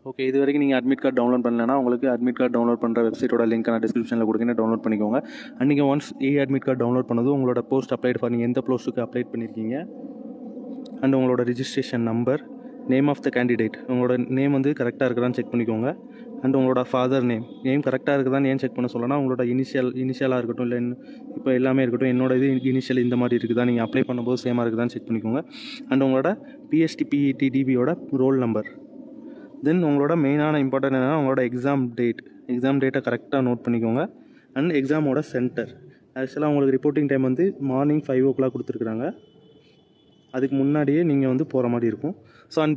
okay இது வரைக்கும் நீங்கள் அட்மிட் கார்டு டவுன்லோட் பண்ணலன்னா உங்களுக்கு அட்மிட் கார்டு டவுன்லோட் பண்ணுற வெப்சைட்டோட லிங்க் நான் டிஸ்கிரிப்ஷனில் கொடுக்குறேன் டவுன்லோட் பண்ணிக்கோங்க அண்ட் நீங்கள் once e admit card download பண்ணது உங்களோட போஸ்ட் அப்ளைட் ஃபார் நீங்கள் எந்த போஸ்ட்டுக்கு அப்ளை பண்ணியிருக்கீங்க அண்ட் உங்களோட registration number name of the candidate உங்களோட நேம் வந்து கரெக்டாக இருக்குதான்னு செக் பண்ணிக்கோங்க அண்ட் உங்களோட ஃபாதர் நேம் நேம் கரெக்டாக இருக்குதான்னு ஏன் செக் பண்ண சொல்லலாம் உங்களோட இனிஷியல் இனிஷியலாக இருக்கட்டும் இல்லை இப்போ எல்லாமே இருக்கட்டும் என்னோட இது இனிஷியல் இந்த மாதிரி இருக்குதா நீங்கள் அப்ளை பண்ணும்போது சேமாக இருக்குதான்னு செக் பண்ணிக்கோங்க அண்ட் உங்களோட பிஎஸ்டி பிஇடி டிபியோட ரோல் நம்பர் தென் உங்களோட மெயினான இம்பார்ட்டன்ட் என்னன்னா உங்களோட எக்ஸாம் டேட் எக்ஸாம் டேட்டை கரெக்டாக நோட் பண்ணிக்கோங்க அண்ட் எக்ஸாமோட சென்டர் ஆக்சுவலாக உங்களுக்கு ரிப்போர்ட்டிங் டைம் வந்து மார்னிங் ஃபைவ் ஓ கிளாக் கொடுத்துருக்குறாங்க அதுக்கு முன்னாடியே நீங்கள் வந்து போகிற மாதிரி இருக்கும் ஸோ அண்ட்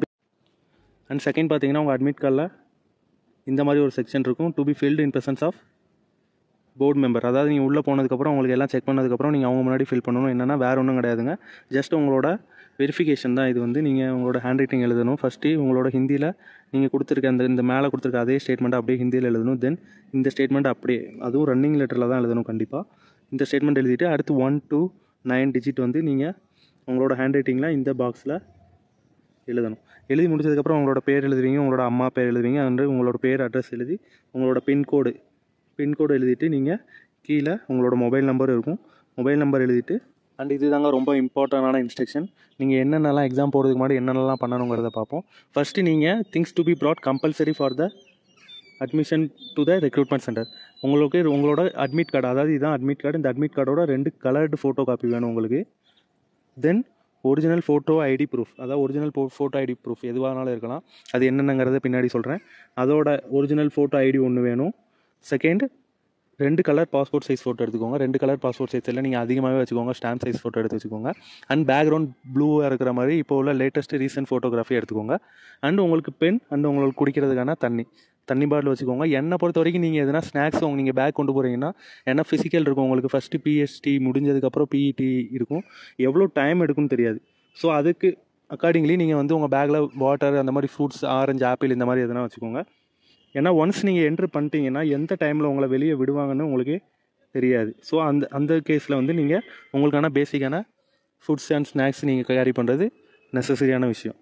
அண்ட் செகண்ட் பார்த்தீங்கன்னா உங்கள் அட்மிட் கார்டில் இந்த மாதிரி ஒரு செக்ஷன் இருக்கும் to be filled in presence of board member அதாவது நீங்கள் உள்ளே போனதுக்கப்புறம் உங்களுக்கு எல்லாம் செக் பண்ணதுக்கப்புறம் நீங்கள் அவங்க முன்னாடி ஃபில் பண்ணணும் என்னென்னா வேறு ஒன்றும் கிடையாதுங்க ஜஸ்ட் உங்களோட வெரிஃபிகேஷன் தான் இது வந்து நீங்கள் உங்களோட ஹேண்ட் ரைட்டிங் எழுதணும் ஃபஸ்ட்டு உங்களோட ஹிந்தியில் நீங்கள் கொடுத்துருக்க அந்த இந்த மேலே கொடுத்துருக்க அதே ஸ்டேட்மெண்ட் அப்படியே ஹிந்தியில் எழுதணும் தென் இந்த ஸ்டேட்மெண்ட் அப்படியே அதுவும் ரன்னிங் லெட்டரில் தான் எழுதணும் கண்டிப்பாக இந்த ஸ்டேட்மெண்ட் எழுதிட்டு அடுத்து ஒன் டூ நைன் டிஜிட் வந்து நீங்கள் உங்களோட ஹேண்ட் ரைட்டிங்கில் இந்த பாக்ஸில் எழுதணும் எழுதி முடிச்சதுக்கப்புறம் உங்களோட பேர் எழுதுவீங்க உங்களோட அம்மா பேர் எழுதுவீங்க அண்டு உங்களோட பேர் அட்ரஸ் எழுதி உங்களோட பின்கோடு பின்கோடு எழுதிட்டு நீங்கள் கீழே உங்களோட மொபைல் நம்பர் இருக்கும் மொபைல் நம்பர் எழுதிட்டு அண்ட் இது தாங்க ரொம்ப இம்பார்ட்டண்டான இன்ஸ்ட்ரக்ஷன் நீங்கள் என்னென்னலாம் எக்ஸாம் போகிறதுக்கு முன்னாடி என்னென்னலாம் பண்ணணுங்கிறத பார்ப்போம் ஃபஸ்ட்டு நீங்கள் things to be brought compulsory for the admission to the recruitment centre உங்களுக்கு உங்களோட அட்மிட் கார்டு அதாவது இதுதான் அட்மிட் கார்டு இந்த அட்மிட் கார்டோட ரெண்டு கலர்டு ஃபோட்டோ காப்பி வேணும் உங்களுக்கு then original photo ID proof அதாவது ஒரிஜினல் ஃபோட்டோ ஐடி ப்ரூஃப் எதுவானாலும் இருக்கலாம் அது என்னென்னங்கிறத பின்னாடி சொல்கிறேன் அதோட ஒரிஜினல் ஃபோட்டோ ஐடி ஒன்று வேணும் செகண்ட் ரெண்டு கலர் பாஸ்போர்ட் சைஸ் ஃபோட்டோ எடுத்துக்கோங்க ரெண்டு கலர் பாஸ்போர்ட் சைஸ் இல்லை நீங்கள் அதிகமாகவே வச்சுக்கோங்க ஸ்டாம்ப் சைஸ் ஃபோட்டோ எடுத்து வச்சுக்கோங்க அண்ட் பேக்ரவுண்ட் ப்ளூவாக இருக்கிற மாதிரி இப்போ உள்ள லேட்டஸ்ட் ரீசன்ட் ஃபோட்டோகிராஃபி எடுத்துக்கோங்க அண்ட் உங்களுக்கு பென் அண்ட் உங்களுக்கு குடிக்கிறதுக்கான தண்ணி தண்ணி பாட்டில் வச்சுக்கோங்க என்னை பொறுத்த வரைக்கும் நீங்கள் எதனா ஸ்நாக்ஸ் உங்க நீங்கள் பேக் கொண்டு போகிறீங்கன்னா ஏன்னா ஃபிசிக்கல் இருக்கும் உங்களுக்கு ஃபஸ்ட்டு பிஎஸ்டி முடிஞ்சதுக்கப்புறம் பிஇடி இருக்கும் எவ்வளோ டைம் எடுக்கும்னு தெரியாது ஸோ அதுக்கு அக்கார்டிங்லி நீங்கள் வந்து உங்கள் பேக்கில் வாட்டர் அந்த மாதிரி ஃப்ரூட்ஸ் ஆரஞ்சு ஆப்பிள் இந்த மாதிரி எதனா வச்சுக்கோங்க ஏன்னா ஒன்ஸ் நீங்கள் என்ட்ரு பண்ணிட்டீங்கன்னா எந்த டைமில் உங்களை வெளியே விடுவாங்கன்னு உங்களுக்கு தெரியாது ஸோ அந்த அந்த கேஸில் வந்து நீங்கள் உங்களுக்கான பேசிக்கான ஃபுட்ஸ் அண்ட் ஸ்நாக்ஸ் நீங்கள் கேரி பண்ணுறது நெசசரியான விஷயம்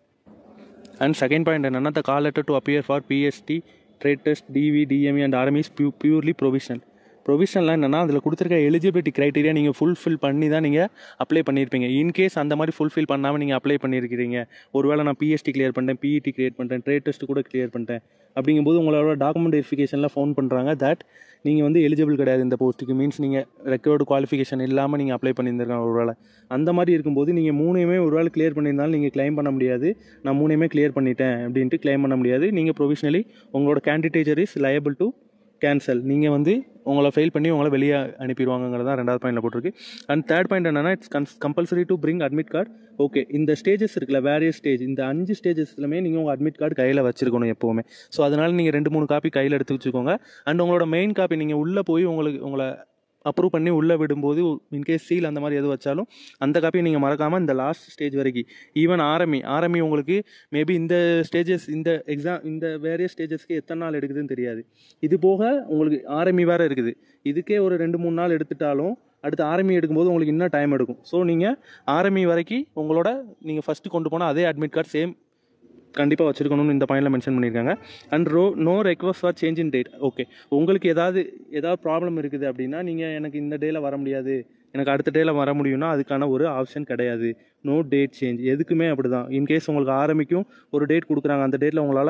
அண்ட் செகண்ட் பாயிண்ட் என்னென்னா the call letter to appear for PST trade test DV DME and RM is பியூ பியூர்லி ப்ரொவிஷனல் ப்ரொவிஷனல்லாம் என்னென்னா அதில் கொடுத்துருக்க எலிஜிபிலிட்டி க்ரைட்டீரியா நீங்கள் ஃபுல்ஃபில் பண்ணி தான் நீங்கள் அப்ளை பண்ணியிருப்பீங்க இன்கேஸ் அந்த மாதிரி ஃபுல்ஃபில் பண்ணாமல் நீங்கள் அப்ளை பண்ணியிருக்கிறீங்க ஒருவேளை நான் பிஎஸ்டி கிளியர் பண்ணிட்டேன் பிஇடி கிளியர் பண்ணிட்டேன் ட்ரேட் டெஸ்ட் கூட கிளியர் பண்ணிட்டேன் அப்படிங்கும்போது உங்களோட டாக்குமெண்ட் வெரிஃபிகேஷனில் ஃபோன் பண்ணுறாங்க தட் நீங்கள் வந்து எலிஜிபிள் கிடையாது இந்த போஸ்ட்டுக்கு மீன்ஸ் நீங்கள் ரெக்கார்டு குவாலிஃபிகேஷன் இல்லாமல் நீங்கள் அப்ளை பண்ணியிருந்திருக்காங்க ஒரு வேளை அந்த மாதிரி இருக்கும்போது நீங்கள் மூணையுமே ஒரு வேளை கிளியர் பண்ணியிருந்தாலும் நீங்கள் கிளைம் பண்ண முடியாது நான் மூணையுமே கிளியர் பண்ணிட்டேன் அப்படின்ட்டு கிளைம் பண்ண முடியாது நீங்கள் ப்ரொவிஷனலி உங்களோட candidature is liable to cancel நீங்கள் வந்து உங்களை ஃபெயில் பண்ணி உங்களை வெளியே அனுப்பிடுவாங்கங்கிறது தான் ரெண்டாவது பாயிண்டில் போட்டிருக்கு அண்ட் தேர்ட் பாயிண்ட் என்னன்னா இட்ஸ் கன்ஸ் compulsory to bring admit card okay இந்த ஸ்டேஜஸ் இருக்குல்ல வேரியஸ் ஸ்டேஜ் இந்த அஞ்சு ஸ்டேஜஸ்லுமே நீங்கள் உங்கள் அட்மிட் கார்டு கையில் வச்சிருக்கணும் எப்போவுமே ஸோ அதனால் நீங்கள் ரெண்டு மூணு காப்பி கையில் எடுத்து வச்சுக்கோங்க அண்ட் உங்களோட மெயின் காப்பி நீங்கள் உள்ளே போய் உங்களுக்கு உங்களை அப்ரூவ் பண்ணி உள்ளே விடும்போது இன்கேஸ் சீல் அந்த மாதிரி எது வச்சாலும் அந்த காப்பியை நீங்கள் மறக்காமல் இந்த லாஸ்ட் ஸ்டேஜ் வரைக்கும் ஈவன் ஆர்எம்இ ஆர்எம்இ உங்களுக்கு மேபி இந்த ஸ்டேஜஸ் இந்த எக்ஸாம் இந்த வேரியஸ் ஸ்டேஜஸ்க்கு எத்தனை நாள் எடுக்குதுன்னு தெரியாது இது போக உங்களுக்கு ஆர்எம்இ வேறு இருக்குது இதுக்கே ஒரு ரெண்டு மூணு நாள் எடுத்துட்டாலும் அடுத்து ஆர்எம்இ எடுக்கும்போது உங்களுக்கு இன்னும் டைம் எடுக்கும் ஸோ நீங்கள் ஆர்எம்இ வரைக்கும் உங்களோட நீங்கள் ஃபஸ்ட்டு கொண்டு போனால் அதே அட்மிட் கார்டு சேம் கண்டிப்பாக வச்சுருக்கணும்னு இந்த பாயிண்டில் மென்ஷன் பண்ணியிருக்காங்க அண்ட் ரோ no request for change in date okay உங்களுக்கு ஏதாவது ஏதாவது ப்ராப்ளம் இருக்குது அப்படின்னா நீங்கள் எனக்கு இந்த டேயில் வர முடியாது எனக்கு அடுத்த டேயில் வர முடியும்னா அதுக்கான ஒரு ஆப்ஷன் கிடையாது நோ டேட் சேஞ்ச் எதுக்குமே அப்படி தான் இன்கேஸ் உங்களுக்கு ஆரம்பிக்கும் ஒரு டேட் கொடுக்குறாங்க அந்த டேட்டில் உங்களால்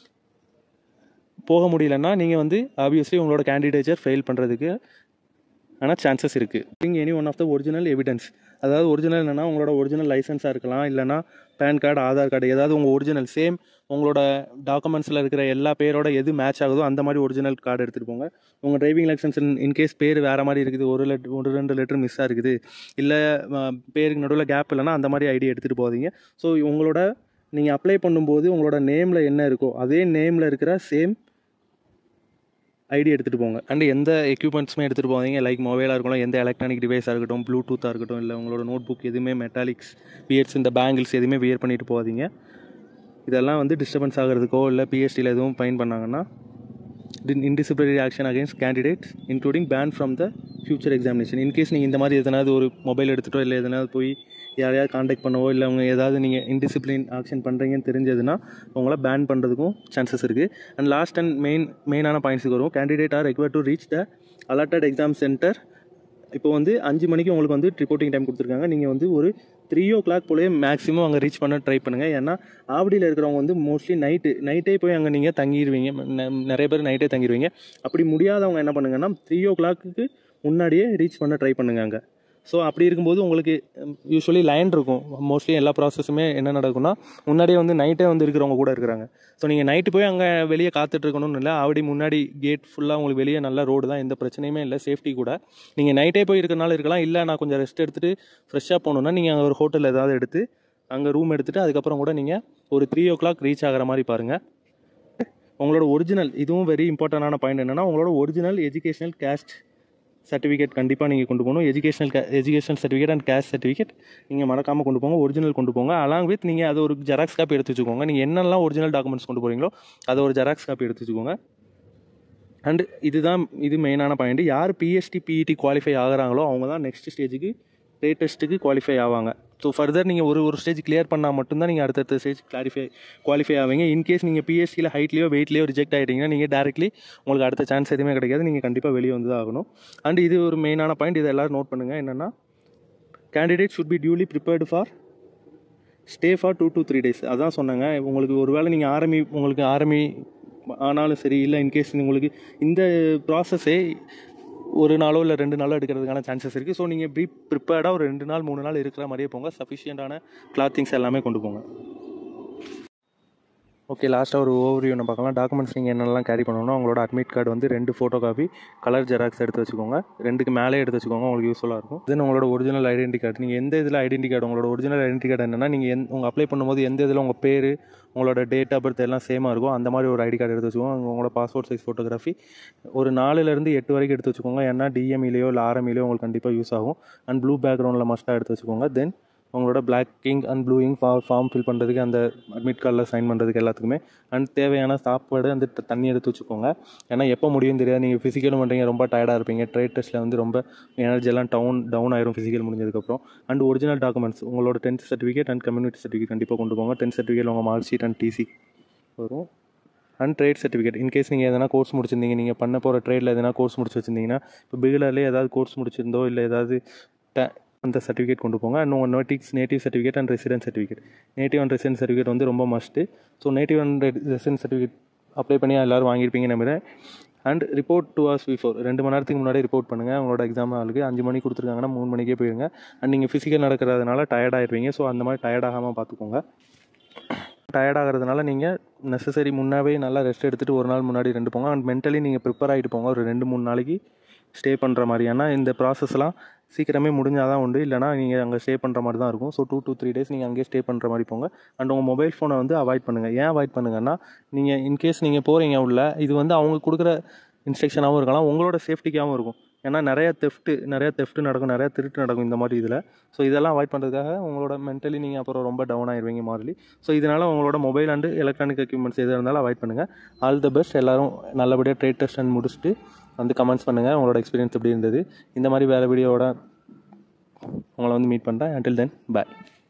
போக முடியலன்னா நீங்கள் வந்து ஆப்வியஸ்லி உங்களோட கேண்டிடேச்சர் ஃபெயில் பண்ணுறதுக்கு ஆனால் சான்சஸ் இருக்குது thing any one of the original evidence அதாவது ஒரிஜினல் என்னென்னா உங்களோட ஒரிஜினல் லைசன்ஸாக இருக்கலாம் இல்லைனா பேன் கார்டு ஆதார் கார்டு ஏதாவது உங்கள் ஒரிஜினல் சேம் உங்களோட டாக்குமெண்ட்ஸில் இருக்கிற எல்லா பேரோட எது மேட்ச் ஆகுதோ அந்த மாதிரி ஒரிஜினல் கார்டு எடுத்துகிட்டு போங்க உங்கள் டிரைவிங் லைசன்ஸ் இன்கேஸ் பேர் வேறு மாதிரி இருக்குது ஒரு லெட் ஒரு ரெண்டு லெட்டர் மிஸ்ஸாக இருக்குது இல்லை பேருக்கு நடுவில் கேப் இல்லைனா அந்த மாதிரி ஐடி எடுத்துகிட்டு போகாதீங்க ஸோ உங்களோட நீங்கள் அப்ளை பண்ணும்போது உங்களோட நேமில் என்ன இருக்கோ அதே நேமில் இருக்கிற சேம் ஐடி எடுத்துகிட்டு போங்க அண்ட் எந்த எக்யூப்மெண்ட்ஸுமே எடுத்துகிட்டு போவீங்க லைக் மொபைலாக இருக்கட்டும் எந்த எலக்ட்ரானிக் டிவைஸாக இருக்கட்டும் ப்ளூடூத்தாக இருக்கட்டும் இல்லை உங்களோட நோட் புக் எதுவுமே மெட்டாலிக்ஸ் வியர்ஸ் இந்த பேங்கிள்ஸ் எதுவுமே வியர் பண்ணிட்டு போகாதீங்க இதெல்லாம் வந்து டிஸ்டர்பன்ஸ் ஆகிறதுக்கோ இல்லை பிஎஸ்டியில் எதுவும் ஃபைன் பண்ணாங்கன்னா indisciplinary action against candidates including ban from the future examination in case நீங்கள் இந்த மாதிரி எதனாவது ஒரு மொபைல் எடுத்துகிட்டோ இல்லை எதனாவது போய் யாரையாவது காண்டாக்ட் பண்ணவோ இல்லை அவங்க ஏதாவது நீங்கள் இன்டிசிப்ளின் ஆக்ஷன் பண்ணுறீங்கன்னு தெரிஞ்சதுன்னா உங்களை பேன் பண்ணுறதுக்கும் சான்சஸ் இருக்குது அண்ட் லாஸ்ட் அண்ட் மெயின் மெயினான பாயிண்ட்ஸுக்கு வரும் candidate are require to reach the allotted exam centre இப்போ வந்து அஞ்சு மணிக்கு உங்களுக்கு வந்து ரிப்போர்ட்டிங் டைம் கொடுத்துருக்காங்க நீங்கள் வந்து ஒரு த்ரீ ஓ கிளாக் போலே மேக்ஸிமம் அங்கே ரீச் பண்ண ட்ரை பண்ணுங்கள் ஏன்னா ஆவடியில் இருக்கிறவங்க வந்து மோஸ்ட்லி நைட்டு நைட்டே போய் அங்கே நீங்கள் தங்கிடுவீங்க ந- நிறைய பேர் நைட்டே தங்கிடுவீங்க அப்படி முடியாதவங்க என்ன பண்ணுங்கன்னா த்ரீ ஓ கிளாக்கு முன்னாடியே ரீச் பண்ண ட்ரை பண்ணுங்க அங்கே ஸோ அப்படி இருக்கும்போது உங்களுக்கு யூஸ்வலி லைன் இருக்கும் மோஸ்ட்லி எல்லா ப்ராசஸுமே என்ன நடக்கும்னா முன்னாடியே வந்து நைட்டே வந்து இருக்கிறவங்க கூட இருக்கிறாங்க ஸோ நீங்கள் நைட்டு போய் அங்கே வெளியே காத்துட்டு இருக்கணும்னு இல்லை ஆவடி முன்னாடி கேட் ஃபுல்லாக உங்களுக்கு வெளியே நல்ல ரோடு தான் எந்த பிரச்சனையுமே இல்லை சேஃப்டி கூட நீங்கள் நைட்டே போய் இருக்கிறனால இருக்கலாம் இல்லை நான் கொஞ்சம் ரெஸ்ட் எடுத்துகிட்டு ஃப்ரெஷ்ஷாக போகணுன்னா நீங்கள் அங்கே ஒரு ஹோட்டல் ஏதாவது எடுத்து அங்கே ரூம் எடுத்துகிட்டு அதுக்கப்புறம் கூட நீங்கள் ஒரு த்ரீ ஓ கிளாக் ரீச் ஆகிற மாதிரி பாருங்கள் உங்களோட ஒரிஜினல் இதுவும் வெரி இம்பார்ட்டண்டான பாயிண்ட் என்னன்னா உங்களோட ஒரிஜினல் எஜுகேஷனல் கேஸ்ட் சர்டிஃபிகேட் கண்டிப்பாக நீங்கள் கொண்டு போகணும் educational education certificate and caste certificate நீங்கள் மறக்காமல் கொண்டு போங்க ஒரிஜினல் கொண்டு போங்க அலாங் வித் நீங்கள் அது ஒரு ஜெராக்ஸ் காப்பி எடுத்து வச்சுக்கோங்க நீங்கள் என்னெல்லாம் ஒரிஜினல் டாக்குமெண்ட்ஸ் கொண்டு போகிறீங்களோ அதை ஒரு ஜெராக்ஸ் காப்பி எடுத்து வச்சுக்கோங்க அண்ட் இதுதான் இது மெயினான பாயிண்ட் யார் பிஎஸ்டி பிஇடி குவாலிஃபை ஆகுறாங்களோ அவங்க தான் நெக்ஸ்ட் ஸ்டேஜுக்கு ட்ரே டெஸ்ட்டுக்கு குவாலிஃபை ஆவாங்க ஸோ ஃபர்தர் நீங்கள் ஒரு ஒரு ஸ்டேஜ் கிளியர் பண்ணால் மட்டும்தான் நீங்கள் அடுத்தடுத்த ஸ்டேஜ் கிளாரிஃபை குவாலிஃபை ஆவீங்க இன்கேஸ் நீங்கள் பிஎஸ்சியில் ஹைட்லேயோ வெயிட்லேயோ ரிஜெக்ட் ஆகிட்டீங்கன்னா நீங்கள் டேரெக்ட்லி உங்களுக்கு அடுத்த சான்ஸ் எதுவுமே கிடைக்காது நீங்கள் கண்டிப்பாக வெளியே வந்து தான் ஆகணும் அண்ட் இது ஒரு மெயினான பாயிண்ட் இதை எல்லாரும் நோட் பண்ணுங்கள் என்னென்னா candidate should be duly prepared for stay for two to three days அதான் சொன்னாங்க உங்களுக்கு ஒருவேளை நீங்கள் ஆர்மி உங்களுக்கு ஆர்மி ஆனாலும் சரி இல்லை இன்கேஸ் உங்களுக்கு இந்த ப்ராசஸே ஒரு நாளோ இல்லை ரெண்டு நாளோ எடுக்கிறதுக்கான சான்சஸ் இருக்குது ஸோ நீங்கள் ப்ரீ ப்ரிப்பேர்டாக ஒரு ரெண்டு நாள் மூணு நாள் இருக்கிற மாதிரியே போங்க சஃபிஷியண்டான கிளாத்திங்ஸ் எல்லாமே கொண்டு போங்க ஓகே லாஸ்ட்டாக ஒரு ஓவர்வியூ நம்ம பார்க்கலாம் டாக்குமெண்ட்ஸ் நீங்கள் என்னெல்லாம் கேரி பண்ணணும்னா உங்களோட அட்மிட் கார்டு வந்து ரெண்டு ஃபோட்டோ காப்பி கலர் ஜெராக்ஸ் எடுத்து வச்சுக்கோங்க ரெண்டுக்கு மேலே எடுத்து வச்சுக்கோங்க உங்களுக்கு யூஸ்ஃபுல்லாக இருக்கும் தென் உங்களோட ஒரிஜினல் ஐடென்டி கார்டு நீங்கள் எந்த இதில் ஐடென்டி கார்டு உங்களோட ஒரிஜினல் ஐடென்டி கார்டு என்னன்னா நீங்கள் எந் உங்கள் அப்ளை பண்ணும்போது எந்த இதில் உங்கள் பேர் உங்களோட டேட் ஆஃப் பர்த் எல்லாம் சேமாக இருக்கும் அந்த மாதிரி ஒரு ஐடி கார்டு எடுத்து வச்சுக்கோங்க உங்களோட பாஸ்போர்ட் சைஸ் ஃபோட்டோகிராஃபி ஒரு நாலுலேருந்து எட்டு வரைக்கும் எடுத்து வச்சுக்கோங்க ஏன்னா டிஎம்இலையோ இல்லை ஆர்எம்இலையோ உங்களுக்கு கண்டிப்பாக யூஸ் ஆகும் அண்ட் ப்ளூ பேக்ரவுண்டில் மஸ்ட்டாக எடுத்து வச்சுக்கோங்க தென் உங்களோட black king and blue ink form fill பண்ணுறதுக்கு அந்த அட்மிட் கார்டில் சைன் பண்ணுறதுக்கு எல்லாத்துக்குமே அண்ட் தேவையான சாப்பாடு அந்த த- தண்ணி எடுத்து வச்சுக்கோங்க ஏன்னா எப்போ முடியும் தெரியாது நீங்கள் ஃபிசிக்கலும் பண்ணுறீங்க ரொம்ப டயர்டாக இருப்பீங்க ட்ரேட் டெஸ்ட்டில் வந்து ரொம்ப எனர்ஜி எல்லாம் டவுன் டவுன் ஆயிரும் ஃபிசிக்கல் முடிஞ்சதுக்கப்புறம் அண்ட் ஒரிஜினல் டாக்குமெண்ட்ஸ் உங்களோட tenth certificate and community certificate கண்டிப்பாக கொண்டு போங்க டென்த் சர்டிஃபிகேட் உங்கள் மார்க் ஷீட் அண்ட் டிசி வரும் அண்ட் ட்ரேட் சர்டிஃபிகேட் இன்கேஸ் நீங்கள் எதனா கோர்ஸ் முடிச்சிருந்தீங்க நீங்கள் பண்ண போகிற ட்ரேடில் எதனா கோர்ஸ் முடிச்சு வச்சிருந்தீங்கன்னா இப்போ பிகிலர்லேயே ஏதாவது கோர்ஸ் முடிச்சிருந்தோ இல்லை ஏதாவது ட அந்த சர்டிஃபிகேட் கொண்டு போங்க அண்ட் உங்கள் நோட்டிக்ஸ் native certificate and resident certificate native and resident certificate வந்து ரொம்ப must so native and resident certificate apply பண்ணி எல்லாரும் வாங்கியிருப்பீங்க நம்புறேன் and report two hours before ரெண்டு மணி நேரத்துக்கு முன்னாடி ரிப்போர்ட் பண்ணுங்கள் உங்களோட எக்ஸாம் ஆளுக்கு அஞ்சு மணிக்கு கொடுத்துருக்காங்கன்னா மூணு மணிக்கே போயிருங்க அண்ட் நீங்கள் ஃபிசிக்கல் நடக்கிறதுனால டயர்ட் ஆயிருவீங்க ஸோ அந்த மாதிரி டயர்ட் ஆகாமல் பார்த்துக்கோங்க டயர்ட் ஆகிறதுனால நீங்கள் நெசசரி முன்னாவே நல்லா ரெஸ்ட் எடுத்துகிட்டு ஒரு நாள் முன்னாடி ரெண்டு போங்க அண்ட் மென்டலி நீங்கள் ப்ரிப்பேர் ஆகிட்டு போங்க ஒரு ரெண்டு மூணு நாளைக்கு ஸ்டே பண்ணுற மாதிரி ஏன்னா இந்த ப்ராசஸ்லாம் சீக்கிரமே முடிஞ்சால் தான் உண்டு இல்லைனா நீங்கள் அங்கே ஸ்டே பண்ணுற மாதிரி தான் இருக்கும் so two to three days நீங்கள் அங்கேயே ஸ்டே பண்ணுற மாதிரி போங்க அண்ட் உங்கள் மொபைல் ஃபோனை வந்து அவாய்ட் பண்ணுங்கள் ஏன் அவாய்ட் பண்ணுங்கன்னா நீங்கள் இன்கேஸ் நீங்கள் போகிறீங்க உள்ள இது வந்து அவங்க கொடுக்குற இன்ஸ்ட்ரக்ஷனாகவும் இருக்கலாம் உங்களோட சேஃப்டிக்காகவும் இருக்கும் ஏன்னா நிறைய தெஃப்ட்டு நிறைய தெஃப்ட்டு நடக்கும் நிறைய திருட்டு நடக்கும் இந்த மாதிரி இதில் ஸோ இதெல்லாம் அவாய்ட் பண்ணுறதுக்காக உங்களோட மென்டலி நீங்கள் அப்புறம் ரொம்ப டவுன் ஆயிருவீங்க மாறலி ஸோ இதனால் உங்களோட மொபைல் அண்டு எலக்ட்ரானிக் எக்யூப்மெண்ட்ஸ் எது இருந்தாலும் அவாய்ட் பண்ணுங்கள் ஆல் த பெஸ்ட் எல்லாரும் நல்லபடியாக ட்ரேட் டெஸ்ட் அண்ட் முடிச்சுட்டு வந்து கமெண்ட்ஸ் பண்ணுங்கள் உங்களோட எக்ஸ்பீரியன்ஸ் எப்படி இருந்தது இந்த மாதிரி வேறு வீடியோவோட உங்களை வந்து மீட் பண்ணுறேன் until தென் bye